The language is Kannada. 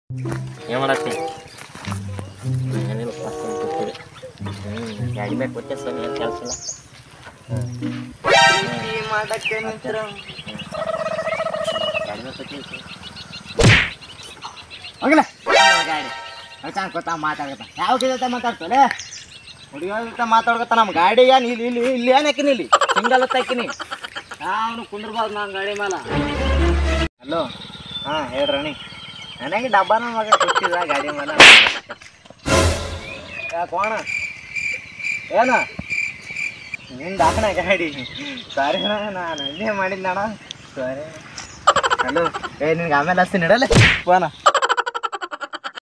ಏನು ಮಾಡತ್ತಿ ಏನಿಲ್ಲ ಸುಮ್ಮನೆ ಕೂತಿದ್ದೆ ಹ್ಞೂ ಗಾಡಿ ಮ್ಯಾಗ ಕೊಟ್ಟೆ ಸರ್ ಏನು ಕೆಲಸ ಇಲ್ಲ ಮಾಡಕ್ಕೆ ನಿಂತ್ರ ಗಾಡಿ ಮ್ಯಾಗ ಕೊಟ್ಟಿವಿ ಸರ್ ಹೋಗಲ್ಲ ಗಾಡಿ ಚಂದ ಕೊತ್ತ ಮಾತಾಡ್ಕತ್ತ ಯಾವ ಜೊತೆ ಮಾತಾಡ್ತಲೆ ಹುಡುಗಿಯರ ಜೊತೆ ಮಾತಾಡ್ಕತ್ತ ನಮ್ಮ ಗಾಡಿ ಏನು ಇಲ್ಲಿ ಇಲ್ಲಿ ಇಲ್ಲಿ ಏನು ಹಾಕಿನಿ ಇಲ್ಲಿ ಸಿಂಗಲ್ ಹಾಕಿನಿ ಅವನು ಕುಂದ್ರಬಾರ್ದು ನಾನು ಗಾಡಿ ಮೇಲೆ ಹಲೋ ಹಾಂ ಹೇಳ್ರಣಿ ನನಗೆ ಡಬ್ಬನ ಮಗ ಕೊಟ್ಟಿದ ಗಾಡಿ ಮೇಲೆ ಯಾಕೋಣ ಏನ ನಿಂದ ಹಾಕಣ ಗಾಡಿ ಸಾರಿ ಅಣ್ಣ ನಾನು ಹಂಗೆ ಮಾಡಿದ್ನಣ್ಣ ಸಾರಿ ಹಲೋ ಏ ನಿನ್ಗೆ ಆಮೇಲೆ ಹಸ್ತೀನಿ ಇಡಲ್ಲ ಫೋನ